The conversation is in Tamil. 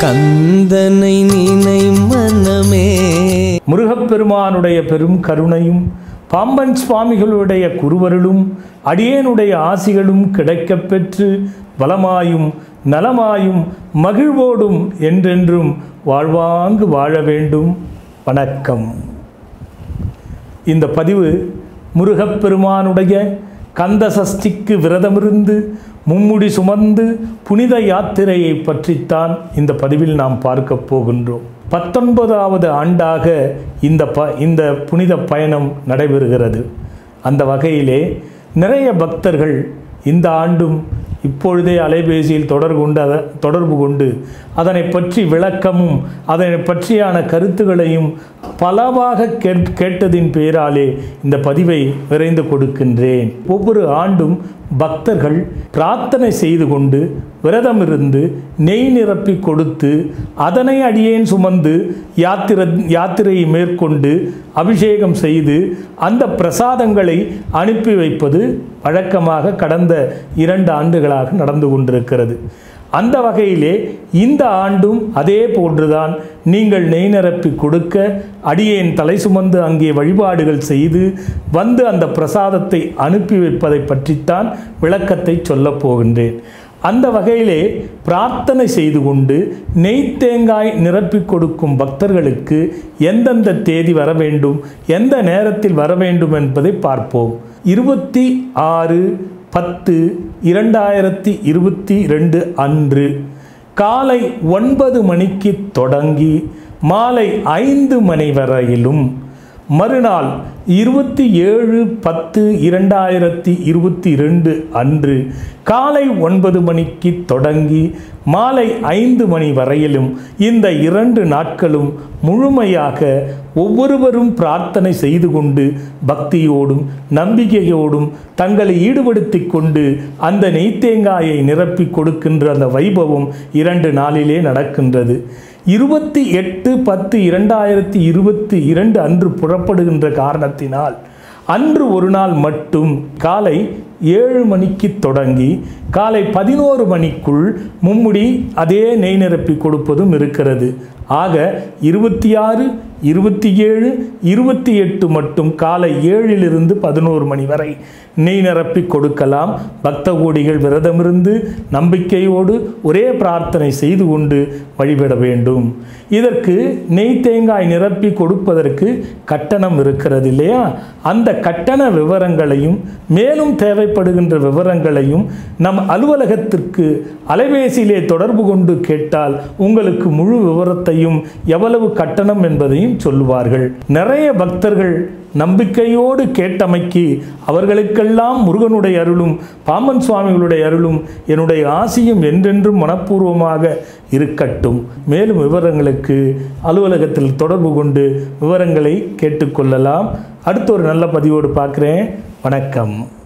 கந்தனை நினை மனமே முருகப்பெருமானுடைய பெரும் கருணையும் பாம்பன் சுவாமிகளுடைய குருவருளும் அடியேனுடைய ஆசிகளும் கிடைக்கப் பெற்று வளமாயும் நலமாயும் மகிழ்வோடும் என்றென்றும் வாழ்வாங்கு வாழ வேண்டும் வணக்கம் இந்த பதிவு முருகப்பெருமானுடைய கந்த சஷ்டிக்கு விரதமிருந்து மும்முடி சுமந்து புனித யாத்திரையை பற்றித்தான் இந்த பதிவில் நாம் பார்க்க போகின்றோம் பத்தொன்பதாவது ஆண்டாக இந்த ப இந்த புனித பயணம் நடைபெறுகிறது அந்த வகையிலே நிறைய பக்தர்கள் இந்த ஆண்டும் இப்பொழுதே அலைபேசியில் தொடர்பு கொண்டு அத தொடர்பு கொண்டு அதனை பற்றி விளக்கமும் அதனை பற்றியான கருத்துகளையும் பலவாக கேட் கேட்டதின் பேராலே இந்த பதிவை விரைந்து கொடுக்கின்றேன் ஒவ்வொரு ஆண்டும் பக்தர்கள் பிரார்த்தனை செய்து கொண்டு விரதமிருந்து நெய் நிரப்பி கொடுத்து அதனை அடியேன் சுமந்து யாத்திரை யாத்திரையை மேற்கொண்டு அபிஷேகம் செய்து அந்த பிரசாதங்களை அனுப்பி வைப்பது வழக்கமாக கடந்த இரண்டு ஆண்டுகளாக நடந்து கொண்டிருக்கிறது அந்த வகையிலே இந்த ஆண்டும் அதே போன்றுதான் நீங்கள் நெய் நிரப்பி கொடுக்க அடியேன் தலை சுமந்து அங்கே வழிபாடுகள் செய்து வந்து அந்த பிரசாதத்தை அனுப்பி வைப்பதை பற்றித்தான் விளக்கத்தை சொல்லப் போகின்றேன் அந்த வகையிலே பிரார்த்தனை செய்து கொண்டு நெய் தேங்காய் நிரப்பி கொடுக்கும் பக்தர்களுக்கு எந்தெந்த தேதி வர வேண்டும் எந்த நேரத்தில் வர வேண்டும் என்பதை பார்ப்போம் இருபத்தி ஆறு பத்து இரண்டாயிரத்தி இருபத்தி ரெண்டு அன்று காலை ஒன்பது மணிக்கு தொடங்கி மாலை ஐந்து மணி வரையிலும் மறுநாள் இருபத்தி ஏழு பத்து இரண்டாயிரத்தி இருபத்தி ரெண்டு அன்று காலை ஒன்பது மணிக்கு தொடங்கி மாலை ஐந்து மணி வரையிலும் இந்த இரண்டு நாட்களும் முழுமையாக ஒவ்வொருவரும் பிரார்த்தனை செய்து கொண்டு பக்தியோடும் நம்பிக்கையோடும் தங்களை ஈடுபடுத்தி கொண்டு அந்த நெய்த்தேங்காயை நிரப்பி கொடுக்கின்ற அந்த வைபவம் இரண்டு நாளிலே நடக்கின்றது இருபத்தி எட்டு பத்து இரண்டாயிரத்தி இருபத்தி இரண்டு அன்று புறப்படுகின்ற காரணத்தினால் அன்று ஒரு நாள் மட்டும் காலை ஏழு மணிக்கு தொடங்கி காலை பதினோரு மணிக்குள் மும்முடி அதே நெய் நிரப்பி கொடுப்பதும் இருக்கிறது ஆக இருபத்தி ஆறு இருபத்தி ஏழு இருபத்தி எட்டு மட்டும் காலை ஏழிலிருந்து பதினோரு மணி வரை நெய் நிரப்பி கொடுக்கலாம் பக்த கோடிகள் விரதமிருந்து நம்பிக்கையோடு ஒரே பிரார்த்தனை செய்து கொண்டு வழிபட வேண்டும் இதற்கு நெய் தேங்காய் நிரப்பி கொடுப்பதற்கு கட்டணம் இருக்கிறது இல்லையா அந்த கட்டண விவரங்களையும் மேலும் தேவைப்படுகின்ற விவரங்களையும் நம் அலுவலகத்திற்கு அலைபேசியிலே தொடர்பு கொண்டு கேட்டால் உங்களுக்கு முழு விவரத்தையும் எவ்வளவு கட்டணம் என்பதையும் சொல்லுவார்கள் நிறைய பக்தர்கள் நம்பிக்கையோடு கேட்டமைக்கு அவர்களுக்கெல்லாம் முருகனுடைய அருளும் பாம்பன் சுவாமிகளுடைய அருளும் என்னுடைய ஆசியும் என்றென்றும் மனப்பூர்வமாக இருக்கட்டும் மேலும் விவரங்களுக்கு அலுவலகத்தில் தொடர்பு கொண்டு விவரங்களை கேட்டுக்கொள்ளலாம் அடுத்த ஒரு நல்ல பதிவோடு பார்க்குறேன் வணக்கம்